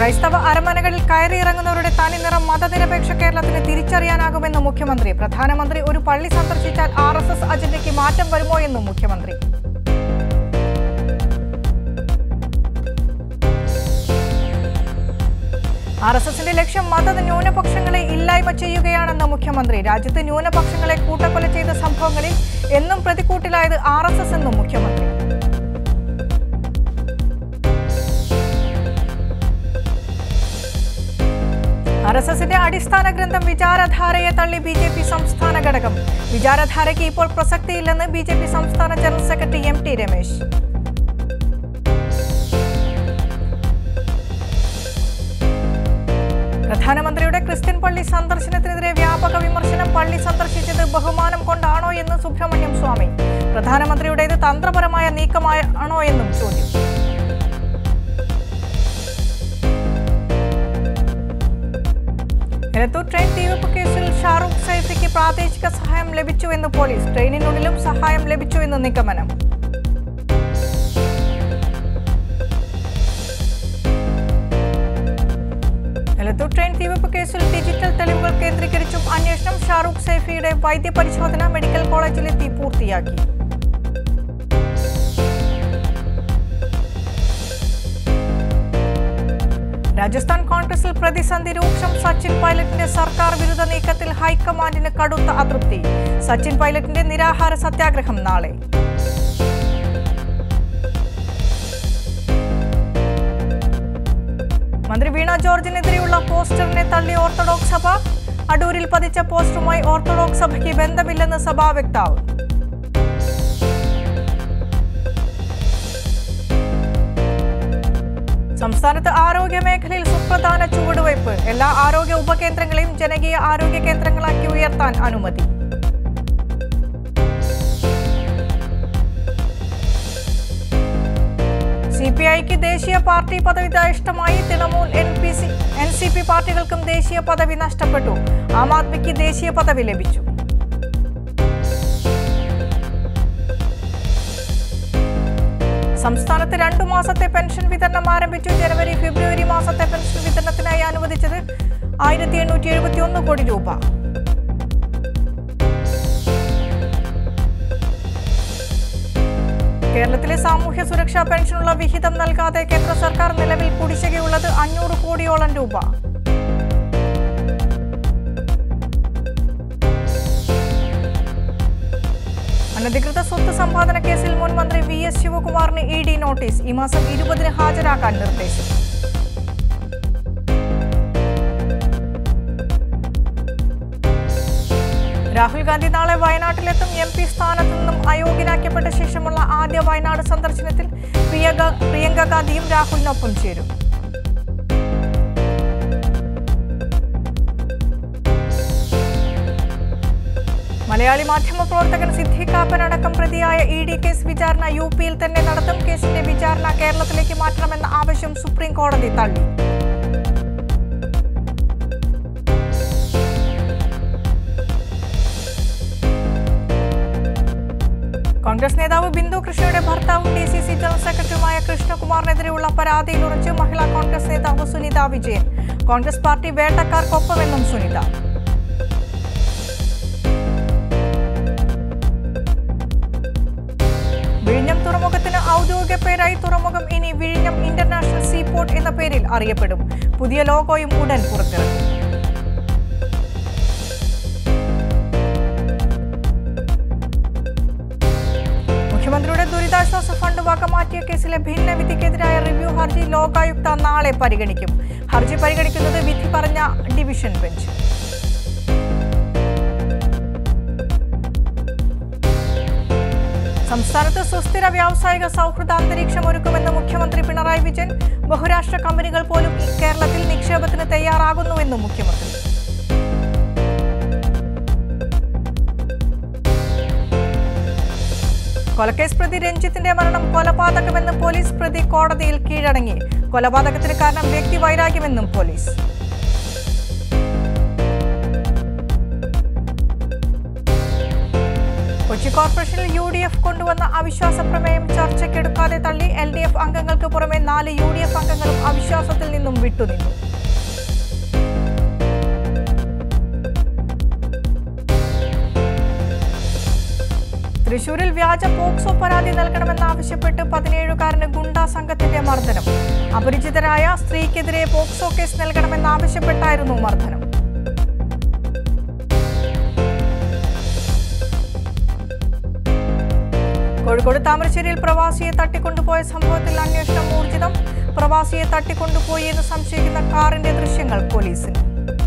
ക്രൈസ്തവ അരമനകളിൽ കയറിയിറങ്ങുന്നവരുടെ തനിനിറം മതനിരപേക്ഷ കേരളത്തിന് തിരിച്ചറിയാനാകുമെന്ന് മുഖ്യമന്ത്രി പ്രധാനമന്ത്രി ഒരു പള്ളി സന്ദർശിച്ചാൽ ആർ എസ് എസ് അജണ്ടയ്ക്ക് മാറ്റം വരുമോ എന്നും മുഖ്യമന്ത്രി ആർ എസ് എസിന്റെ ലക്ഷ്യം മത ന്യൂനപക്ഷങ്ങളെ ഇല്ലായ്മ ചെയ്യുകയാണെന്ന് മുഖ്യമന്ത്രി രാജ്യത്ത് ന്യൂനപക്ഷങ്ങളെ കൂട്ടക്കൊല ചെയ്ത സംഭവങ്ങളിൽ എന്നും പ്രതിക്കൂട്ടിലായത് ആർ എസ് എസ് എന്നും മുഖ്യമന്ത്രി ആർ എസ് എസിന്റെ അടിസ്ഥാന ഗ്രന്ഥം വിചാരധാരയെ തള്ളി ബി ജെ പി സംസ്ഥാന ഘടകം വിചാരധാരയ്ക്ക് ഇപ്പോൾ പ്രസക്തിയില്ലെന്ന് ബി ജെ പി സംസ്ഥാന general secretary M T Ramesh പ്രധാനമന്ത്രിയുടെ ക്രിസ്ത്യൻ പള്ളി സന്ദർശനത്തിനെതിരെ വ്യാപക വിമർശനം പള്ളി സന്ദർശിച്ചത് ബഹുമാനം കൊണ്ടാണോ എന്ന് സുബ്രഹ്മണ്യം സ്വാമി പ്രധാനമന്ത്രിയുടേത് തന്ത്രപരമായ നീക്കമാണോ എന്നും ചോദ്യം എലത്തൂർ ട്രെയിൻ തീവെപ്പ് കേസിൽ ഷാറൂഖ് സൈഫിക്ക് പ്രാദേശിക സഹായം ലഭിച്ചുവെന്ന് പോലീസ് ട്രെയിനിനുള്ളിലും സഹായം ലഭിച്ചുവെന്ന് നിഗമനം എലത്തൂർ ട്രെയിൻ തീവെപ്പ് കേസിൽ ഡിജിറ്റൽ തെളിവുകൾ കേന്ദ്രീകരിച്ചും അന്വേഷണം ഷാറൂഖ് സൈഫിയുടെ വൈദ്യപരിശോധന മെഡിക്കൽ കോളേജിലെത്തി പൂർത്തിയാക്കി രാജസ്ഥാൻ കോൺഗ്രസിൽ പ്രതിസന്ധി രൂക്ഷം സച്ചിൻ പൈലറ്റിന്റെ സർക്കാർ വിരുദ്ധ നീക്കത്തിൽ ഹൈക്കമാൻഡിന് കടുത്ത അതൃപ്തി സച്ചിൻ പൈലറ്റിന്റെ നിരാഹാര സത്യാഗ്രഹം നാളെ മന്ത്രി വീണ ജോർജിനെതിരെയുള്ള പോസ്റ്ററിനെ തള്ളി ഓർത്തഡോക്സ് സഭ അടൂരിൽ പതിച്ച പോസ്റ്ററുമായി ഓർത്തഡോക്സ് സഭയ്ക്ക് ബന്ധമില്ലെന്ന് സഭാ വക്താവ് സംസ്ഥാനത്ത് ആരോഗ്യ മേഖലയിൽ സുപ്രധാന ചുവടുവയ്പ് എല്ലാ ആരോഗ്യ ഉപകേന്ദ്രങ്ങളെയും ജനകീയ ആരോഗ്യ കേന്ദ്രങ്ങളാക്കി ഉയർത്താൻ അനുമതി സി പി ഐക്ക് ദേശീയ പാർട്ടി പദവി ഇഷ്ടമായി Trinamool N P C N C P പാർട്ടികൾക്കും ദേശീയ പദവി നഷ്ടപ്പെട്ടു ആം ആദ്മിക്ക് ദേശീയ പദവി ലഭിച്ചു സംസ്ഥാനത്ത് രണ്ടു മാസത്തെ പെൻഷൻ വിതരണം ആരംഭിച്ചു ജനുവരി ഫെബ്രുവരി മാസത്തെ പെൻഷൻ വിതരണത്തിനായി അനുവദിച്ചത് ആയിരത്തി എണ്ണൂറ്റി എഴുപത്തി ഒന്ന് കോടി രൂപ കേരളത്തിലെ സാമൂഹ്യ സുരക്ഷാ പെൻഷനുള്ള വിഹിതം നൽകാതെ കേന്ദ്ര സർക്കാർ നിലവിൽ കുടിശ്ശികയുള്ളത് അഞ്ഞൂറ് കോടിയോളം രൂപ അനധികൃത സ്വത്ത് സമ്പാദന കേസിൽ മുൻ മന്ത്രി വി എസ് ശിവകുമാറിന് ഇ ഡി നോട്ടീസ് ഈ മാസം ഇരുപതിന് ഹാജരാക്കാൻ നിർദ്ദേശം രാഹുൽ ഗാന്ധി നാളെ വയനാട്ടിലെത്തും എം പി സ്ഥാനത്തു നിന്നും അയോഗ്യനാക്കപ്പെട്ട ശേഷമുള്ള ആദ്യ വയനാട് സന്ദർശനത്തിൽ പ്രിയങ്ക പ്രിയങ്ക ഗാന്ധിയും രാഹുലിനൊപ്പം ചേരും മലയാളി മാധ്യമ പ്രവർത്തകൻ സിദ്ദീഖ് കാപ്പനടക്കം പ്രതിയായ ഇ ഡി കേസ് വിചാരണ യു പിയിൽ തന്നെ നടത്തും കേസിന്റെ വിചാരണ കേരളത്തിലേക്ക് മാറ്റണമെന്ന ആവശ്യം സുപ്രീം കോടതി തള്ളി കോൺഗ്രസ് നേതാവ് ബിന്ദു കൃഷ്ണയുടെ ഭർത്താവും ഡി സി സി ജനറൽ സെക്രട്ടറിയുമായ കൃഷ്ണകുമാറിനെതിരെയുള്ള പരാതിയിൽ ഉറച്ച് മഹിളാ കോൺഗ്രസ് നേതാവ് സുനിത വിജയൻ കോൺഗ്രസ് പാർട്ടി വേട്ടക്കാർക്കൊപ്പമെന്നും സുനിത വിഴിഞ്ഞം തുറമുഖത്തിന് ഔദ്യോഗിക പേരായി തുറമുഖം ഇനി വിഴിഞ്ഞം ഇന്റർനാഷണൽ സീപോർട്ട് എന്ന പേരിൽ അറിയപ്പെടും പുതിയ ലോഗോയും ഉടൻ പുറത്തിറക്കും മുഖ്യമന്ത്രിയുടെ ദുരിതാശ്വാസ ഫണ്ട് വക മാറ്റിയ കേസിലെ ഭിന്നവിധിക്കെതിരായ റിവ്യൂ ഹർജി ലോകായുക്ത നാളെ പരിഗണിക്കും ഹർജി പരിഗണിക്കുന്നത് വിധി പറഞ്ഞ ഡിവിഷൻ ബെഞ്ച് സംസ്ഥാനത്ത് സുസ്ഥിര വ്യാവസായിക സൗഹൃദ അന്തരീക്ഷം ഒരുക്കുമെന്ന് മുഖ്യമന്ത്രി പിണറായി വിജയൻ ബഹുരാഷ്ട്ര കമ്പനികൾ പോലും കേരളത്തിൽ നിക്ഷേപത്തിന് തയ്യാറാകുന്നുവെന്നും മുഖ്യമന്ത്രി കൊലക്കേസ് പ്രതി രഞ്ജിത്തിന്റെ മരണം കൊലപാതകമെന്ന് പോലീസ് പ്രതി കോടതിയിൽ കീഴടങ്ങി കൊലപാതകത്തിന് കാരണം വ്യക്തി വൈരാഗ്യമെന്നും പോലീസ് കൊച്ചി കോർപ്പറേഷനിൽ യു ഡി എഫ് കൊണ്ടുവന്ന അവിശ്വാസ പ്രമേയം ചർച്ചയ്ക്കെടുക്കാതെ തള്ളി എൽ ഡി എഫ് അംഗങ്ങൾക്ക് പുറമെ നാല് യു ഡി എഫ് അംഗങ്ങളും അവിശ്വാസത്തിൽ നിന്നും വിട്ടുനിന്നു തൃശൂരിൽ വ്യാജ പോക്സോ പരാതി നൽകണമെന്നാവശ്യപ്പെട്ട് പതിനേഴുകാരന് ഗുണ്ടാ സംഘത്തിന്റെ മർദ്ദനം അപരിചിതരായ സ്ത്രീക്കെതിരെ പോക്സോ കേസ് നൽകണമെന്നാവശ്യപ്പെട്ടായിരുന്നു മർദ്ദനം കോഴിക്കോട് താമരശ്ശേരിയിൽ പ്രവാസിയെ തട്ടിക്കൊണ്ടുപോയ സംഭവത്തിൽ അന്വേഷണം ഊർജിതം പ്രവാസിയെ തട്ടിക്കൊണ്ടുപോയി എന്ന് സംശയിക്കുന്ന കാറിന്റെ ദൃശ്യങ്ങൾ പോലീസിന്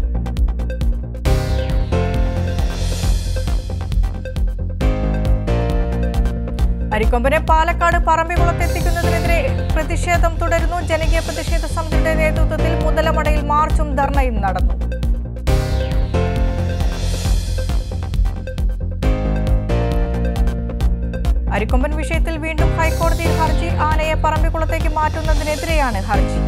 അരിക്കൊമ്പനെ പാലക്കാട് പറമ്പിക്കുളത്തെത്തിക്കുന്നതിനെതിരെ പ്രതിഷേധം തുടരുന്നു ജനകീയ പ്രതിഷേധ സമിതിയുടെ നേതൃത്വത്തിൽ മുതലമടയിൽ മാർച്ചും ധർണയും നടന്നു അരിക്കൊമ്പൻ വിഷയത്തിൽ വീണ്ടും ഹൈക്കോടതിയിൽ ഹർജി ആനയെ പറമ്പിക്കുളത്തേക്ക് മാറ്റുന്നതിനെതിരെയാണ് ഹർജി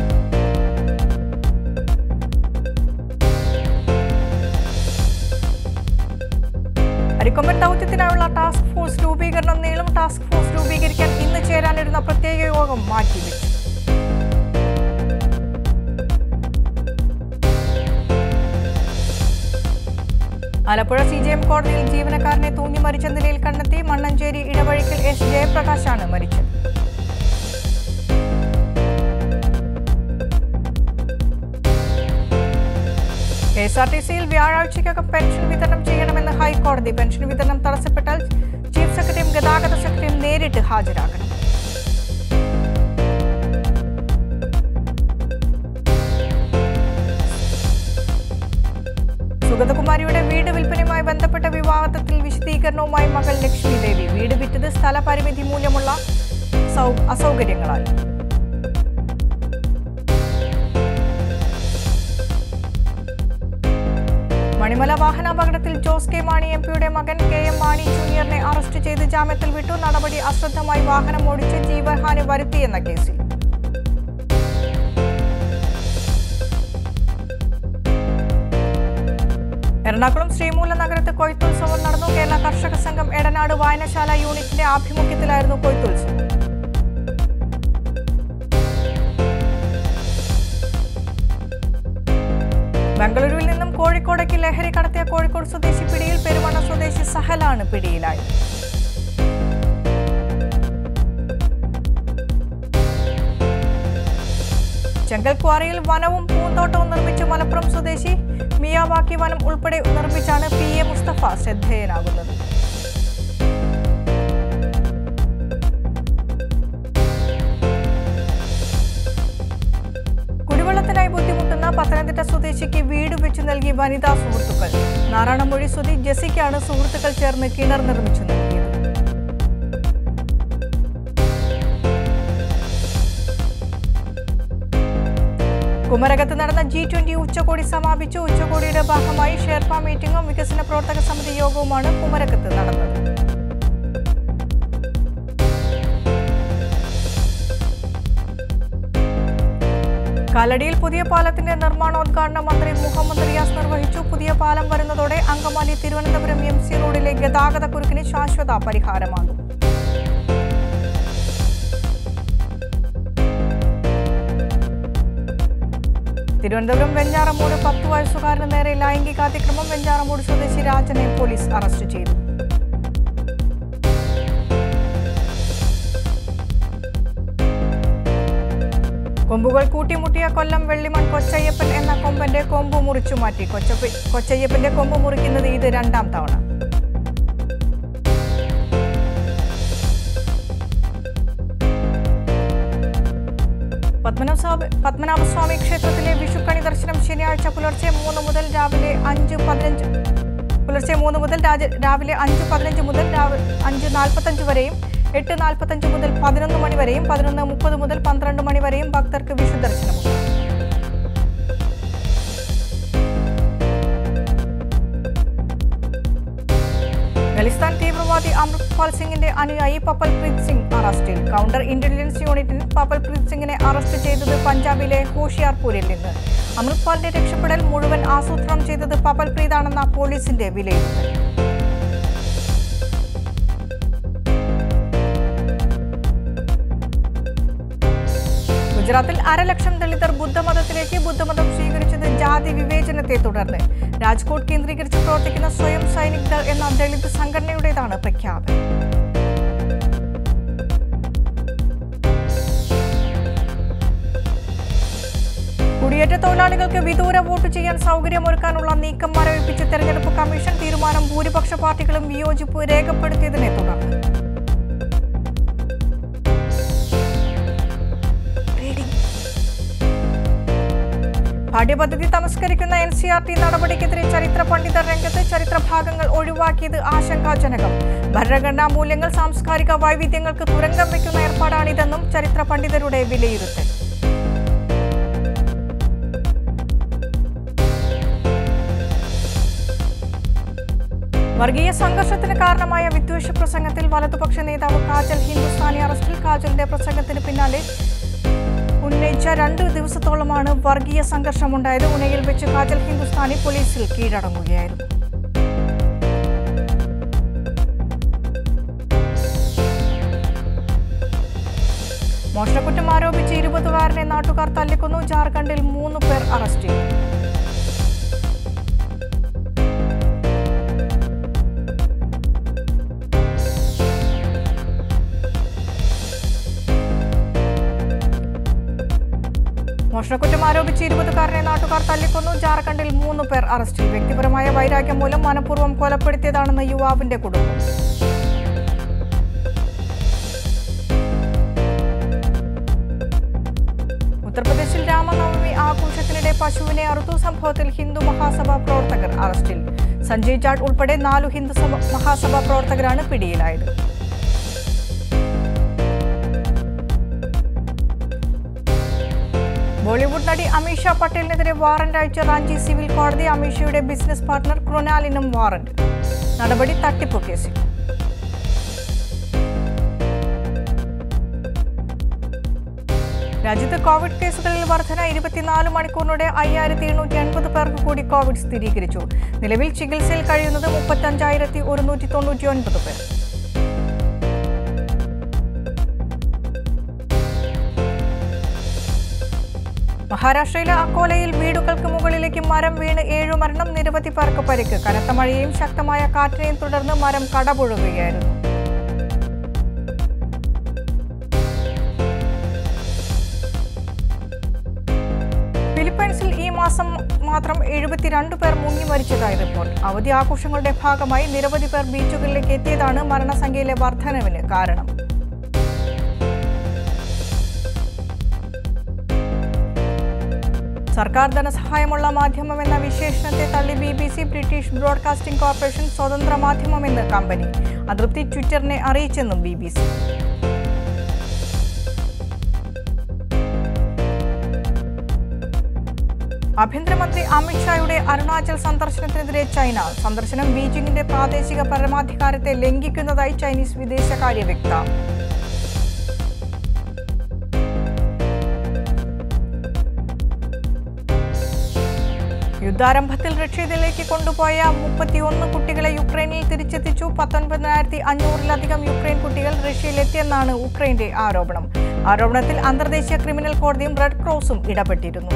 അരിക്കൊമ്പൻ ദൗത്യത്തിനായുള്ള ടാസ്ക് ഫോഴ്സ് രൂപീകരണം നീളും ടാസ്ക് ഫോഴ്സ് രൂപീകരിക്കാൻ ഇന്ന് ചേരാനിരുന്ന പ്രത്യേക യോഗം മാറ്റിവെച്ചു ആലപ്പുഴ സി ജെ എം കോടതിയിൽ ജീവനക്കാരനെ തൂങ്ങി മരിച്ച നിലയിൽ കണ്ടെത്തി മണ്ണഞ്ചേരി ഇടവഴിക്കൽ എസ് ജയപ്രകാശാണ് മരിച്ചത് കെ എസ് ആർ ടി സിയിൽ വ്യാഴാഴ്ചയ്ക്കകം പെൻഷൻ വിതരണം ചെയ്യണമെന്ന് ഹൈക്കോടതി പെൻഷൻ വിതരണം തടസ്സപ്പെട്ടാൽ ചീഫ് സെക്രട്ടറിയും ഗതാഗത സെക്രട്ടറിയും നേരിട്ട് ഹാജരാകണം സുഗതകുമാരിയുടെ വീട് വിൽപ്പനയുമായി ബന്ധപ്പെട്ട വിവാദത്തിൽ വിശദീകരണവുമായി മകൾ ലക്ഷ്മി ദേവി വീട് വിറ്റത് സ്ഥലപരിമിതി മൂലമുള്ള സൗ- അസൗകര്യങ്ങളാൽ മണിമല വാഹനാപകടത്തിൽ ജോസ് കെ മാണി എം പിയുടെ മകൻ കെ എം മാണി ജൂനിയറിനെ അറസ്റ്റ് ചെയ്ത് ജാമ്യത്തിൽ വിട്ടു നടപടി അശ്രദ്ധമായി വാഹനം ഓടിച്ച് ജീവഹാനി വരുത്തിയെന്ന കേസിൽ എറണാകുളം ശ്രീമൂല നഗരത്ത് കൊയ്ത്തുത്സവം നടന്നു കേരള കർഷക സംഘം എടനാട് വായനശാല യൂണിറ്റിന്റെ ആഭിമുഖ്യത്തിലായിരുന്നു കൊയ്ത്തുത്സവം ബംഗളൂരുവിൽ നിന്നും കോഴിക്കോടേക്ക് ലഹരി കടത്തിയ കോഴിക്കോട് സ്വദേശി പിടിയിൽ പെരുമണ്ണ സ്വദേശി സഹലാണ് പിടിയിലായത് ചെങ്കൽക്വാറിയിൽ വനവും പൂന്തോട്ടവും നിർമ്മിച്ച് മലപ്പുറം സ്വദേശി മിയാവാക്കി വനം ഉൾപ്പെടെ നിർമ്മിച്ചാണ് പി എ മുസ്തഫ ശ്രദ്ധേയനാകുന്നത് കുടിവെള്ളത്തിനായി ബുദ്ധിമുട്ടുന്ന പത്തനംതിട്ട സ്വദേശിക്ക് വീട് വെച്ച് നൽകി വനിതാ സുഹൃത്തുക്കൾ നാരായണമൊഴി സ്വതി ജെസിക്കാണ് സുഹൃത്തുക്കൾ ചേർന്ന് കിണർ നിർമ്മിച്ചു നൽകിയത് കുമരകത്ത് നടന്ന ജി ട്വന്റി ഉച്ചകോടി സമാപിച്ചു ഉച്ചകോടിയുടെ ഭാഗമായി ഷെർപ്പ മീറ്റിംഗും വികസന പ്രവർത്തക സമിതി യോഗവുമാണ് കുമരകത്ത് നടന്നത് കാലടിയിൽ പുതിയ പാലത്തിന്റെ നിർമ്മാണോദ്ഘാടനം മന്ത്രി മുഹമ്മദ് റിയാസ് നിർവഹിച്ചു പുതിയ പാലം വരുന്നതോടെ അങ്കമാലി തിരുവനന്തപുരം എം സി റോഡിലെ ഗതാഗത കുരുക്കിന് ശാശ്വത പരിഹാരമാകും തിരുവനന്തപുരം വെഞ്ഞാറമൂട് പത്ത് വയസ്സുകാരന് നേരെ ലൈംഗികാതിക്രമം വെഞ്ഞാറമൂട് സ്വദേശി രാജനെ പോലീസ് അറസ്റ്റ് ചെയ്തു കൊമ്പുകൾ കൂട്ടിമുട്ടിയ കൊല്ലം വെള്ളിമൺ കൊച്ചയ്യപ്പൻ എന്ന കൊമ്പന്റെ കൊമ്പ് മുറിച്ചു മാറ്റി കൊച്ചപ്പ കൊച്ചയ്യപ്പന്റെ കൊമ്പ് മുറിക്കുന്നത് ഇത് രണ്ടാം തവണ പത്മനാഭസ്വാമി പത്മനാഭസ്വാമി ക്ഷേത്രത്തിലെ വിഷുക്കണി ദർശനം ശനിയാഴ്ച പുലർച്ചെ മൂന്ന് മുതൽ രാവിലെ അഞ്ച് പതിനഞ്ച് പുലർച്ചെ മൂന്ന് മുതൽ രാജ- രാവിലെ അഞ്ച് പതിനഞ്ച് മുതൽ രാവി- അഞ്ച് നാൽപ്പത്തഞ്ച് വരെയും എട്ട് നാൽപ്പത്തഞ്ച് മുതൽ പതിനൊന്ന് മണി വരെയും പതിനൊന്ന് മുപ്പത് മുതൽ പന്ത്രണ്ട് മണി വരെയും ഭക്തർക്ക് വിഷു ദർശനമുണ്ട് ഖലിസ്ഥാൻ തീവ്രവാദി അമൃത്പാൽ സിംഗിന്റെ അനുയായി പപ്പൽപ്രീത് സിംഗ് അറസ്റ്റിൽ കൗണ്ടർ ഇന്റലിജൻസ് യൂണിറ്റിൽ പപ്പൽപ്രീത് സിംഗിനെ അറസ്റ്റ് ചെയ്തത് പഞ്ചാബിലെ ഹോഷിയാർപൂരിൽ നിന്ന് അമൃത്പാലിന്റെ രക്ഷപ്പെടൽ മുഴുവൻ ആസൂത്രണം ചെയ്തത് പപ്പൽപ്രീതാണെന്ന പോലീസിന്റെ വിലയിരുത്തൽ ഗുജറാത്തിൽ അരലക്ഷം ദളിതർ ബുദ്ധമതത്തിലേക്ക് ബുദ്ധമതം സ്വീകരിച്ചത് ജാതി വിവേചനത്തെ തുടർന്ന് രാജ്കോട്ട് കേന്ദ്രീകരിച്ച് പ്രവർത്തിക്കുന്ന സ്വയം സൈനിക് ദൾ എന്ന ദളിത് സംഘടനയുടേതാണ് പ്രഖ്യാപനം കുടിയേറ്റ തൊഴിലാളികൾക്ക് വിദൂര വോട്ട് ചെയ്യാൻ സൗകര്യമൊരുക്കാനുള്ള നീക്കം മരവിപ്പിച്ച് തെരഞ്ഞെടുപ്പ് കമ്മീഷൻ തീരുമാനം ഭൂരിപക്ഷ പാർട്ടികളും വിയോജിപ്പ് രേഖപ്പെടുത്തിയതിനെ തുടർന്ന് പാഠ്യപദ്ധതി തമസ്കരിക്കുന്ന എൻ സി ആർ ടി നടപടിക്കെതിരെ ചരിത്ര പണ്ഡിതർ രംഗത്ത് ചരിത്ര ഭാഗങ്ങൾ ഒഴിവാക്കിയത് ആശങ്കാജനകം ഭരണഘടനാ മൂല്യങ്ങൾ സാംസ്കാരിക വൈവിധ്യങ്ങൾക്ക് തുരങ്കം വയ്ക്കുന്ന ഏർപ്പാടാണിതെന്നും ചരിത്ര പണ്ഡിതരുടെ വിലയിരുത്തൽ വർഗീയ സംഘർഷത്തിന് കാരണമായ വിദ്വേഷ പ്രസംഗത്തിൽ വലതുപക്ഷ നേതാവ് കാജൽ ഹിന്ദുസ്ഥാനി അറസ്റ്റിൽ കാജലിന്റെ പ്രസംഗത്തിന് പിന്നാലെ ഉന്നയിച്ച രണ്ടു ദിവസത്തോളമാണ് വർഗീയ സംഘർഷമുണ്ടായത് ഉനയിൽ വെച്ച് കാജൽ ഹിന്ദുസ്ഥാനി പോലീസിൽ കീഴടങ്ങുകയായിരുന്നു മോഷണക്കുറ്റം ആരോപിച്ച് ഇരുപതുകാരനെ നാട്ടുകാർ തല്ലിക്കൊന്നു ജാർഖണ്ഡിൽ മൂന്ന് പേർ അറസ്റ്റ് ചെയ്തു മോഷണക്കുറ്റം ആരോപിച്ച് ഇരുപതുകാരനെ നാട്ടുകാർ തല്ലിക്കൊന്നു ജാർഖണ്ഡിൽ മൂന്ന് പേർ അറസ്റ്റിൽ വ്യക്തിപരമായ വൈരാഗ്യം മൂലം മനഃപൂർവ്വം കൊലപ്പെടുത്തിയതാണെന്ന് യുവാവിന്റെ കുടുംബം ഉത്തർപ്രദേശിൽ രാമനവമി ആഘോഷത്തിനിടെ പശുവിനെ അറുത്തു സംഭവത്തിൽ ഹിന്ദു മഹാസഭാ പ്രവർത്തകർ അറസ്റ്റിൽ സഞ്ജയ് ജാട്ട് ഉൾപ്പെടെ നാലു ഹിന്ദു സഭ മഹാസഭാ പ്രവർത്തകരാണ് പിടിയിലായത് ബോളിവുഡ് നടി അമീഷ പട്ടേലിനെതിരെ വാറന്റ് അയച്ച റാഞ്ചി സിവിൽ കോടതി അമീഷയുടെ ബിസിനസ് പാർട്ണർ ക്രുനാലിനും വാറന്റ് നടപടി തട്ടിപ്പ് കേസിൽ രാജ്യത്ത് കോവിഡ് കേസുകളിൽ വർധന ഇരുപത്തിനാല് മണിക്കൂറിനിടെ അയ്യായിരത്തി എണ്ണൂറ്റി എൺപത് പേർക്ക് കൂടി കോവിഡ് സ്ഥിരീകരിച്ചു നിലവിൽ ചികിത്സയിൽ കഴിയുന്നത് മുപ്പത്തഞ്ചായിരത്തി ഒരുന്നൂറ്റി തൊണ്ണൂറ്റി ഒൻപത് പേർ മഹാരാഷ്ട്രയിലെ അക്കോലയിൽ വീടുകൾക്ക് മുകളിലേക്ക് മരം വീണ് ഏഴു മരണം നിരവധി പേർക്ക് പരിക്ക് കനത്ത മഴയെയും ശക്തമായ കാറ്റിനെയും തുടർന്ന് മരം കടപുഴകുകയായിരുന്നു ഫിലിപ്പൈൻസിൽ ഈ മാസം മാത്രം എഴുപത്തിരണ്ട് പേർ മുങ്ങി മരിച്ചതായി റിപ്പോർട്ട് അവധി ആഘോഷങ്ങളുടെ ഭാഗമായി നിരവധി പേർ ബീച്ചുകളിലേക്ക് എത്തിയതാണ് മരണസംഖ്യയിലെ വർധനവിന് കാരണം സർക്കാർ ധനസഹായമുള്ള മാധ്യമമെന്ന വിശേഷണത്തെ തള്ളി B B C British Broadcasting Corporation സ്വതന്ത്ര മാധ്യമമെന്ന് കമ്പനി അതൃപ്തി ട്വിറ്ററിനെ അറിയിച്ചെന്നും ബി ബി സി ആഭ്യന്തരമന്ത്രി അമിത്ഷായുടെ അരുണാചൽ സന്ദർശനത്തിനെതിരെ ചൈന സന്ദർശനം ബീജിംഗിന്റെ പ്രാദേശിക പരമാധികാരത്തെ ലംഘിക്കുന്നതായി ചൈനീസ് വിദേശകാര്യ വക്താവ് യുദ്ധാരംഭത്തിൽ റഷ്യയിലേക്ക് കൊണ്ടുപോയ മുപ്പത്തിയൊന്ന് കുട്ടികളെ യുക്രൈനിൽ തിരിച്ചെത്തിച്ചു പത്തൊൻപതിനായിരത്തി അഞ്ഞൂറിലധികം യുക്രൈൻ കുട്ടികൾ റഷ്യയിലെത്തിയെന്നാണ് ഉക്രൈന്റെ ആരോപണം ആരോപണത്തിൽ അന്തർദേശീയ ക്രിമിനൽ കോടതിയും റെഡ് ക്രോസും ഇടപെട്ടിരുന്നു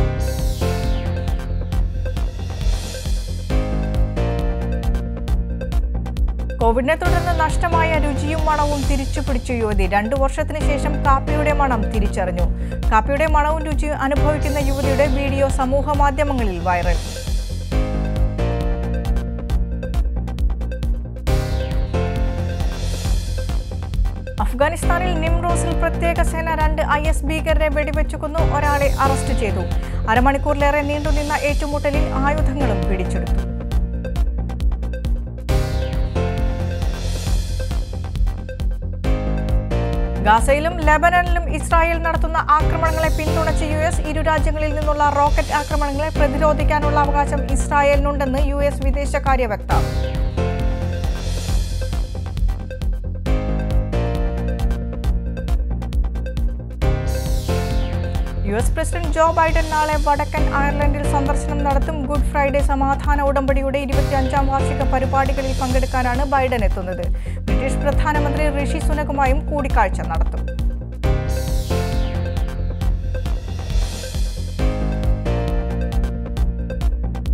കോവിഡിനെ തുടർന്ന് നഷ്ടമായ രുചിയും മണവും തിരിച്ചു പിടിച്ച യുവതി രണ്ടു വർഷത്തിന് ശേഷം കാപ്പിയുടെ മണം തിരിച്ചറിഞ്ഞു കാപ്പിയുടെ മണവും രുചിയും അനുഭവിക്കുന്ന യുവതിയുടെ വീഡിയോ സമൂഹ മാധ്യമങ്ങളിൽ വൈറൽ അഫ്ഗാനിസ്ഥാനിൽ നിംറോസിൽ പ്രത്യേക സേന രണ്ട് ഐ എസ് ഭീകരരെ വെടിവെച്ചു കൊന്നു ഒരാളെ അറസ്റ്റ് ചെയ്തു അരമണിക്കൂറിലേറെ നീണ്ടുനിന്ന ഏറ്റുമുട്ടലിൽ ആയുധങ്ങളും പിടിച്ചെടുത്തു ഗാസയിലും ലെബനനിലും ഇസ്രായേൽ നടത്തുന്ന ആക്രമണങ്ങളെ പിന്തുണച്ച് യു എസ് ഇരു രാജ്യങ്ങളിൽ നിന്നുള്ള റോക്കറ്റ് ആക്രമണങ്ങളെ പ്രതിരോധിക്കാനുള്ള അവകാശം ഇസ്രായേലിനുണ്ടെന്ന് യു എസ് വിദേശകാര്യ വക്താവ് U S president Joe Biden നാളെ വടക്കൻ അയർലൻഡിൽ സന്ദർശനം നടത്തും ഗുഡ് ഫ്രൈഡേ സമാധാന ഉടമ്പടിയുടെ ഇരുപത്തിയഞ്ചാം വാർഷിക പരിപാടികളിൽ പങ്കെടുക്കാനാണ് ബൈഡൻ എത്തുന്നത് ബ്രിട്ടീഷ് പ്രധാനമന്ത്രി ഋഷി സുനകുമായും കൂടിക്കാഴ്ച നടത്തും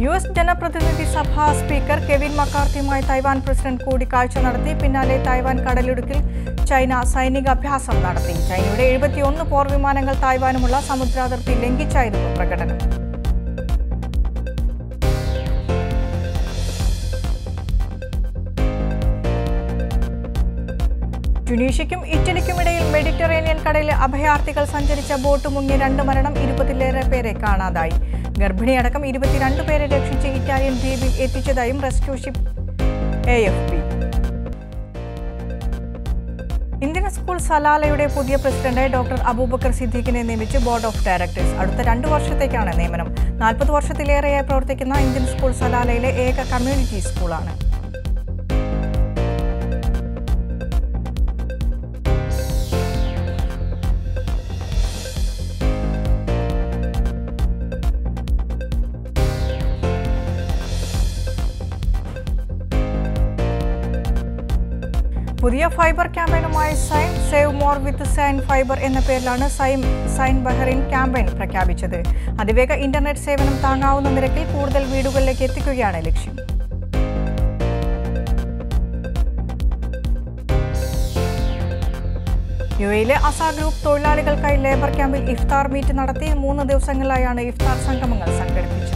യു എസ് ജനപ്രതിനിധി സഭാ സ്പീക്കർ കെവിൻ മക്കാർത്തിയുമായി തൈവാൻ പ്രസിഡന്റ് കൂടിക്കാഴ്ച നടത്തി പിന്നാലെ തൈവാൻ കടലിടുക്കിൽ ചൈന സൈനിക അഭ്യാസം നടത്തി ചൈനയുടെ എഴുപത്തിയൊന്ന് പോർ വിമാനങ്ങൾ തായ്വാനുമുള്ള സമുദ്രാതിർത്തി ലംഘിച്ചായിരുന്നു പ്രകടനം ട്യുണീഷ്യയ്ക്കും ഇറ്റലിക്കുമിടയിൽ മെഡിറ്ററേനിയൻ കടലിൽ അഭയാർത്ഥികൾ സഞ്ചരിച്ച ബോട്ട് മുങ്ങി രണ്ട് മരണം ഇരുപതിലേറെ പേരെ കാണാതായി ഗർഭിണിയടക്കം ഇരുപത്തിരണ്ട് പേരെ രക്ഷിച്ച് ഇറ്റാലിയൻ ദ്വീപിൽ എത്തിച്ചതായും rescue ship A F P Indian school സലാലയുടെ പുതിയ പ്രസിഡന്റായി ഡോക്ടർ അബൂബക്കർ സിദ്ദീഖിനെ നിയമിച്ച് ബോർഡ് ഓഫ് ഡയറക്ടേഴ്സ് അടുത്ത രണ്ടു വർഷത്തേക്കാണ് നിയമനം നാൽപ്പത് വർഷത്തിലേറെയായി പ്രവർത്തിക്കുന്ന ഇന്ത്യൻ സ്കൂൾ സലാലയിലെ ഏക കമ്മ്യൂണിറ്റി സ്കൂളാണ് പുതിയ ഫൈബർ ക്യാമ്പയിനുമായി Zain save more with Zain fibre എന്ന പേരിലാണ് സൈൻ സൈൻ ബഹറിൻ ക്യാമ്പയിൻ പ്രഖ്യാപിച്ചത് അതിവേഗ ഇന്റർനെറ്റ് സേവനം താങ്ങാവുന്ന നിരക്കിൽ കൂടുതൽ വീടുകളിലേക്ക് എത്തിക്കുകയാണ് ലക്ഷ്യം യു എയിലെ അസ ഗ്രൂപ്പ് തൊഴിലാളികൾക്കായി ലേബർ ക്യാമ്പിൽ ഇഫ്താർ മീറ്റ് നടത്തി മൂന്ന് ദിവസങ്ങളിലായാണ് ഇഫ്താർ സംഗമങ്ങൾ സംഘടിപ്പിച്ചത്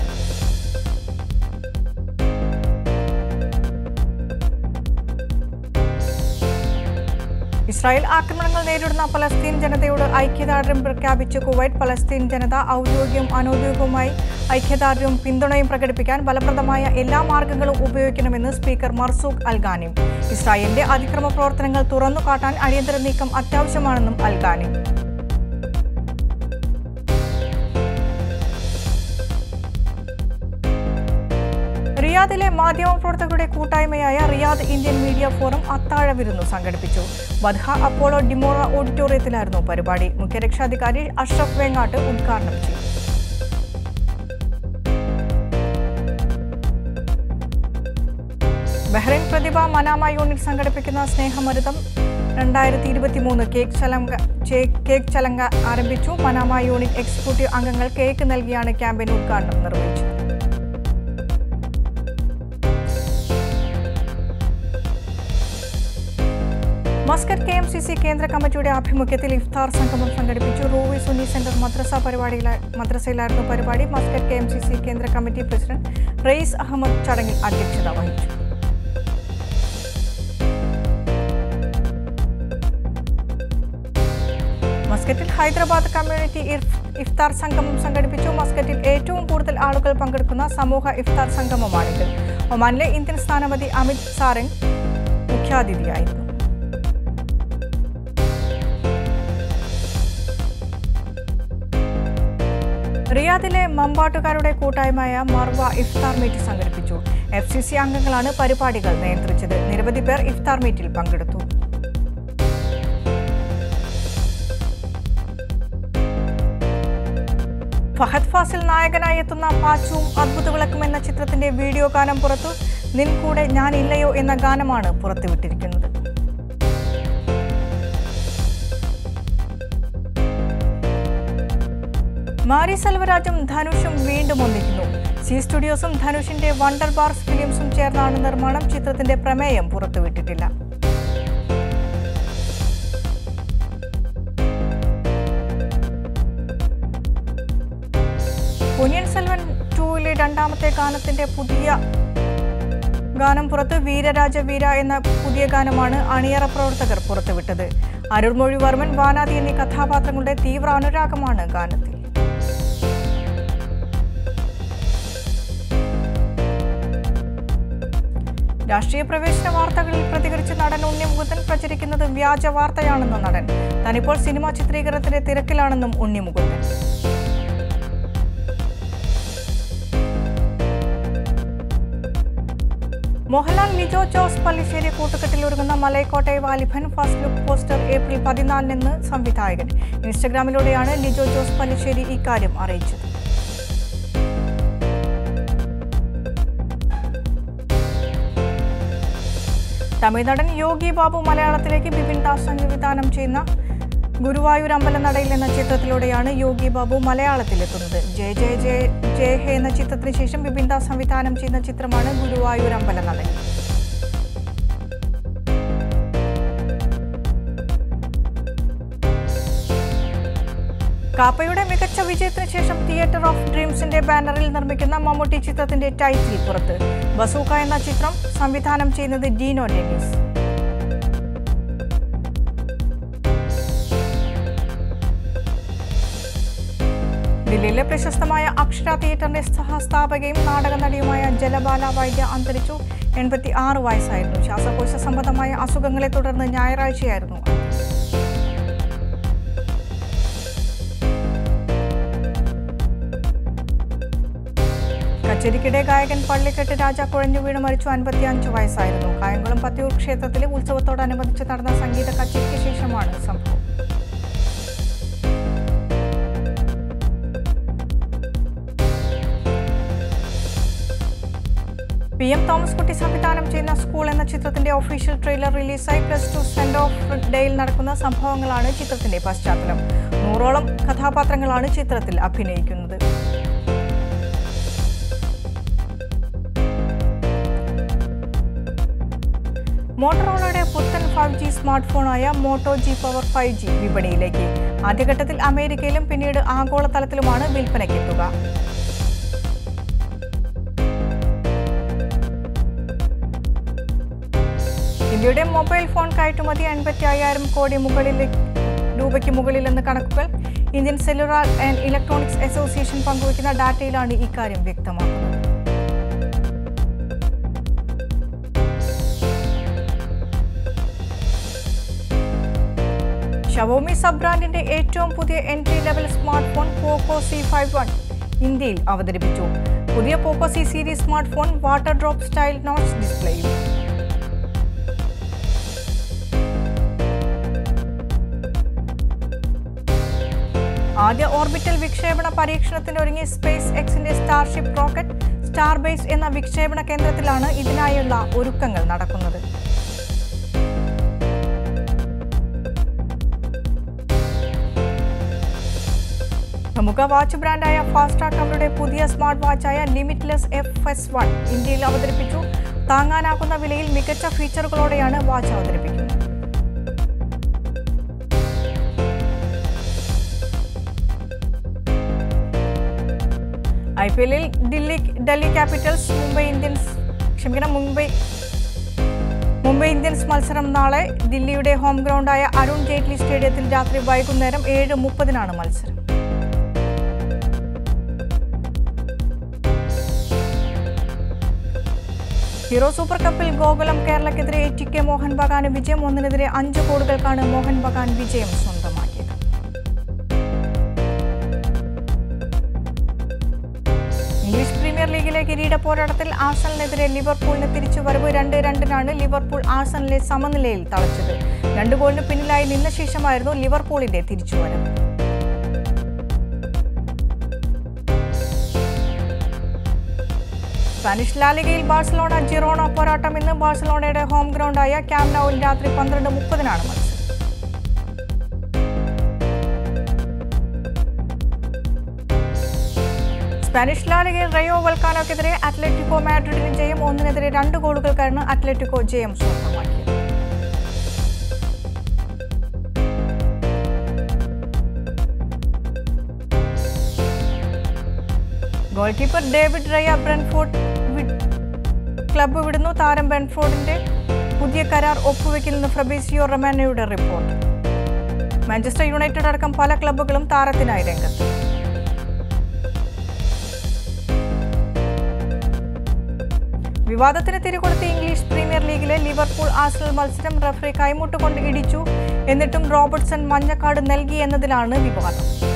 ഇസ്രായേൽ ആക്രമണങ്ങൾ നേരിടുന്ന പലസ്തീൻ ജനതയോട് ഐക്യദാർഢ്യം പ്രഖ്യാപിച്ച് കുവൈറ്റ് പലസ്തീൻ ജനത ഔദ്യോഗികവും അനൌദ്യോഗികവുമായി ഐക്യദാർഢ്യവും പിന്തുണയും പ്രകടിപ്പിക്കാൻ ഫലപ്രദമായ എല്ലാ മാർഗങ്ങളും ഉപയോഗിക്കണമെന്ന് സ്പീക്കർ മർസൂഖ് അൽഗാനി ഇസ്രായേലിന്റെ അതിക്രമ പ്രവർത്തനങ്ങൾ തുറന്നുകാട്ടാൻ അടിയന്തര നീക്കം അത്യാവശ്യമാണെന്നും അൽഗാനി റിയാദിലെ മാധ്യമപ്രവർത്തകരുടെ കൂട്ടായ്മയായ റിയാദ് ഇന്ത്യൻ മീഡിയ ഫോറം അത്താഴ വിരുന്നു സംഘടിപ്പിച്ചു വധ അപ്പോളോ ഡിമോറ ഓഡിറ്റോറിയത്തിലായിരുന്നു പരിപാടി മുഖ്യരക്ഷാധികാരി അഷ്റഫ് വേങ്ങാട്ട് ഉദ്ഘാടനം ചെയ്തു ബഹ്റൈൻ പ്രതിഭ മനാമ യൂണിറ്റ് സംഘടിപ്പിക്കുന്ന സ്നേഹമരുതം രണ്ടായിരത്തി ഇരുപത്തി മൂന്ന് കേക്ക് ചലങ്ക ചേ- കേക്ക് ചലങ്ക ആരംഭിച്ചു മനാമ യൂണിറ്റ് എക്സിക്യൂട്ടീവ് അംഗങ്ങൾ കേക്ക് നൽകിയാണ് ക്യാമ്പയിൻ ഉദ്ഘാടനം നിർവഹിച്ചത് Muscat K M C C കേന്ദ്ര കമ്മിറ്റിയുടെ ആഭിമുഖ്യത്തിൽ ഇഫ്താർ സംഗമം സംഘടിപ്പിച്ചു റൂവി സുന്നി സെന്റർ മദ്രസ പരിപാടിയില മദ്രസയിലായിരുന്നു പരിപാടി Muscat K M C C കേന്ദ്ര കമ്മിറ്റി പ്രസിഡന്റ് റയീസ് അഹമ്മദ് ചടങ്ങിൽ അധ്യക്ഷത വഹിച്ചു മസ്കറ്റിൽ ഹൈദരാബാദ് കമ്മ്യൂണിറ്റി ഇഫ്- ഇഫ്താർ സംഗമം സംഘടിപ്പിച്ചു മസ്കറ്റിൽ ഏറ്റവും കൂടുതൽ ആളുകൾ പങ്കെടുക്കുന്ന സമൂഹ ഇഫ്താർ സംഗമമാണിത് ഒമാനിലെ ഇന്ത്യൻ സ്ഥാനപതി അമിത് സാരംഗ് മുഖ്യാതിഥിയായിരുന്നു റിയാദിലെ മമ്പാട്ടുകാരുടെ കൂട്ടായ്മയായ മർവ ഇഫ്താർ മീറ്റ് സംഘടിപ്പിച്ചു എഫ് സി സി അംഗങ്ങളാണ് പരിപാടികൾ നിയന്ത്രിച്ചത് നിരവധി പേർ ഇഫ്താർ മീറ്റിൽ പങ്കെടുത്തു ഫഹദ് ഫാസിൽ നായകനായി എത്തുന്ന പാച്ചുവും അദ്ഭുത വിളക്കും എന്ന ചിത്രത്തിന്റെ വീഡിയോ ഗാനം പുറത്തു നിൻ കൂടെ ഞാൻ ഇല്ലയോ എന്ന ഗാനമാണ് പുറത്തുവിട്ടിരിക്കുന്നത് മാരി സെൽവരാജും ധനുഷും വീണ്ടും ഒന്നിക്കുന്നു സി സ്റ്റുഡിയോസും ധനുഷിന്റെ വണ്ടർ ബാർസ് ഫിലിംസും ചേർന്നാണ് നിർമ്മാണം ചിത്രത്തിന്റെ പ്രമേയം പുറത്തുവിട്ടിട്ടില്ല പൊന്നിയൻ സെൽവൻ ടൂവിലെ രണ്ടാമത്തെ ഗാനത്തിന്റെ പുതിയ ഗാനം പുറത്ത് വീരരാജ വീര എന്ന പുതിയ ഗാനമാണ് അണിയറ പ്രവർത്തകർ പുറത്തുവിട്ടത് അരുൾമൊഴിവർമ്മൻ വാനാദി എന്നീ കഥാപാത്രങ്ങളുടെ തീവ്ര അനുരാഗമാണ് ഗാനത്തിൽ രാഷ്ട്രീയ പ്രവേശന വാർത്തകളിൽ പ്രതികരിച്ച് നടൻ ഉണ്ണിമുകുന്ദൻ പ്രചരിക്കുന്നത് വ്യാജ വാർത്തയാണെന്ന് നടൻ താനിപ്പോൾ സിനിമാ ചിത്രീകരണത്തിന്റെ തിരക്കിലാണെന്നും ഉണ്ണിമുകുന്ദൻ മോഹൻലാൽ ലിജോ ജോസ് പള്ളിശ്ശേരി കൂട്ടുകെട്ടിൽ ഒരുങ്ങുന്ന Malaikottai Vaaliban first look poster April പതിനാലിനെന്ന് സംവിധായകൻ ഇൻസ്റ്റഗ്രാമിലൂടെയാണ് ലിജോ ജോസ് പള്ളിശ്ശേരി ഇക്കാര്യം അറിയിച്ചത് തമിഴ് നടൻ യോഗി ബാബു മലയാളത്തിലേക്ക് ബിപിൻ ദാസ് സംവിധാനം ചെയ്യുന്ന ഗുരുവായൂർ അമ്പലനടയിൽ എന്ന ചിത്രത്തിലൂടെയാണ് യോഗി ബാബു മലയാളത്തിലെത്തുന്നത് ജയ ജയ ജയ ജയ ഹേ എന്ന ചിത്രത്തിന് ശേഷം ബിപിൻ ദാസ് സംവിധാനം ചെയ്യുന്ന ചിത്രമാണ് ഗുരുവായൂർ അമ്പലനടയിൽ കാപ്പയുടെ മികച്ച വിജയത്തിന് ശേഷം തിയേറ്റർ ഓഫ് ഡ്രീംസിന്റെ ബാനറിൽ നിർമ്മിക്കുന്ന മമ്മൂട്ടി ചിത്രത്തിന്റെ ടൈറ്റിൽ പുറത്ത് ബസൂക്ക എന്ന ചിത്രം സംവിധാനം ചെയ്യുന്നത് ഡീനോ ഡെന്നിസ് ദില്ലിയിലെ പ്രശസ്തമായ അക്ഷര തിയേറ്ററിന്റെ സഹസ്ഥാപകയും നാടക നടിയുമായ ജലബാല വൈദ്യ അന്തരിച്ചു എൺപത്തി ആറ് വയസ്സായിരുന്നു ശ്വാസകോശ സംബന്ധമായ അസുഖങ്ങളെ തുടർന്ന് ഞായറാഴ്ചയായിരുന്നു അന്ത്യം. കച്ചേരിക്കിടെ ഗായകൻ പള്ളിക്കെട്ട് രാജ കുഴഞ്ഞു വീണ് മരിച്ചു അൻപത്തിയഞ്ച് വയസ്സായിരുന്നു കായംകുളം പത്തിയൂർ ക്ഷേത്രത്തിലെ ഉത്സവത്തോടനുബന്ധിച്ച് നടന്ന സംഗീത കച്ചേരിക്ക് ശേഷമാണ് സംഭവം പി എം തോമസ് കുട്ടി സംവിധാനം ചെയ്യുന്ന സ്കൂൾ എന്ന ചിത്രത്തിന്റെ ഒഫീഷ്യൽ ട്രെയിലർ റിലീസായി പ്ലസ് ടു സെന്റ് ഓഫ് ഡേയിൽ നടക്കുന്ന സംഭവങ്ങളാണ് ചിത്രത്തിന്റെ പശ്ചാത്തലം നൂറോളം കഥാപാത്രങ്ങളാണ് ചിത്രത്തിൽ അഭിനയിക്കുന്നത് മോട്ടറോളയുടെ പുത്തൻ ഫൈവ് ജി സ്മാർട്ട് ഫോണായ Moto G power five G വിപണിയിലേക്ക് ആദ്യഘട്ടത്തിൽ അമേരിക്കയിലും പിന്നീട് ആഗോളതലത്തിലുമാണ് വിൽപ്പനയ്ക്കെത്തുക ഇന്ത്യയുടെ മൊബൈൽ ഫോൺ കയറ്റുമതി അൻപത്തി അയ്യായിരം കോടി മുകളിൽ രൂപയ്ക്ക് മുകളിലെന്ന് കണക്കുകൾ Indian cellular and electronics association പങ്കുവയ്ക്കുന്ന ഡാറ്റയിലാണ് ഇക്കാര്യം വ്യക്തമാക്കുന്നത് ഷവോമി സബ് ബ്രാൻഡിന്റെ ഏറ്റവും പുതിയ entry level smart phone Poco C five one ഇന്ത്യയിൽ അവതരിപ്പിച്ചു പുതിയ Poco C series smart phone water drop style notch ഡിസ്പ്ലേയും ആദ്യ ഓർബിറ്റൽ വിക്ഷേപണ പരീക്ഷണത്തിനൊരുങ്ങി സ്പേസ് എക്സിന്റെ സ്റ്റാർഷിപ്പ് റോക്കറ്റ് സ്റ്റാർ ബേസ് എന്ന വിക്ഷേപണ കേന്ദ്രത്തിലാണ് ഇതിനായുള്ള ഒരുക്കങ്ങൾ നടക്കുന്നത് പ്രമുഖ വാച്ച് ബ്രാൻഡായ ഫാസ്ട്രാക്ക് അവരുടെ പുതിയ സ്മാർട്ട് വാച്ചായ ലിമിറ്റ്ലെസ് എഫ് എസ് വൺ ഇന്ത്യയിൽ അവതരിപ്പിച്ചു താങ്ങാനാകുന്ന വിലയിൽ മികച്ച ഫീച്ചറുകളോടെയാണ് വാച്ച് അവതരിപ്പിക്കുന്നത് ഐ പി എല്ലിൽ ദില്ലി ഡൽഹി ക്യാപിറ്റൽസ് മുംബൈ ഇന്ത്യൻസ് ക്ഷമിക്കണം മുംബൈ മുംബൈ ഇന്ത്യൻസ് മത്സരം നാളെ ദില്ലിയുടെ ഹോം ഗ്രൗണ്ടായ അരുൺ ജെയ്റ്റ്ലി സ്റ്റേഡിയത്തിൽ രാത്രി വൈകുന്നേരം ഏഴ് മുപ്പതിനാണ് മത്സരം ഹീറോ സൂപ്പർ കപ്പിൽ ഗോകുലം കേരളക്കെതിരെ ടി കെ മോഹൻ ബഗാന് വിജയം ഒന്നിനെതിരെ അഞ്ച് ഗോളുകൾക്കാണ് മോഹൻ ബഗാൻ വിജയം സ്വന്തമാക്കിയത് ഇംഗ്ലീഷ് പ്രീമിയർ ലീഗിലെ കിരീട പോരാട്ടത്തിൽ ആഴ്സണലിനെതിരെ ലിവർപൂളിന് തിരിച്ചുവരവ് രണ്ട് രണ്ടിനാണ് ലിവർപൂൾ ആഴ്സണലിനെ സമനിലയിൽ തളച്ചത് രണ്ട് ഗോളിന് പിന്നിലായി നിന്ന ശേഷമായിരുന്നു ലിവർപൂളിന്റെ തിരിച്ചുവരവ് സ്പാനിഷ് ലാലിഗയിൽ ബാഴ്സലോണ ജിറോണ പോരാട്ടം ഇന്ന് ബാഴ്സലോണയുടെ ഹോം ഗ്രൗണ്ടായ ക്യാംനൌവിൽ രാത്രി പന്ത്രണ്ട് മുപ്പതിനാണ് മത്സരം സ്പാനിഷ് ലാലിഗയിൽ റയോ വൽക്കാനോക്കെതിരെ അത്ലറ്റിക്കോ മാഡ്രിഡിന് ജയം ഒന്നിനെതിരെ രണ്ട് ഗോളുകൾക്കാണ് അത്ലറ്റിക്കോ ജയം സ്വന്തമാക്കിയത് goal keeper David Raya Brentford വി- ക്ലബ്ബ് വിടുന്നു താരം ബ്രെൻഫോർഡിന്റെ പുതിയ കരാർ ഒപ്പുവെക്കില്ലെന്ന് ഫെബ്രീസിയോ റൊമാനോയുടെ റിപ്പോർട്ട് മാഞ്ചസ്റ്റർ യുണൈറ്റഡ് അടക്കം പല ക്ലബ്ബുകളും താരത്തിനായി രംഗത്ത് വിവാദത്തിന് തിരികൊടുത്ത ഇംഗ്ലീഷ് പ്രീമിയർ ലീഗിലെ ലിവർപൂൾ ആഴ്സണൽ മത്സരം റഫറി കൈമുട്ടുകൊണ്ട് ഇടിച്ചു എന്നിട്ടും റോബർട്ട്സൺ മഞ്ഞക്കാർഡ് നൽകി എന്നതിലാണ് വിവാദം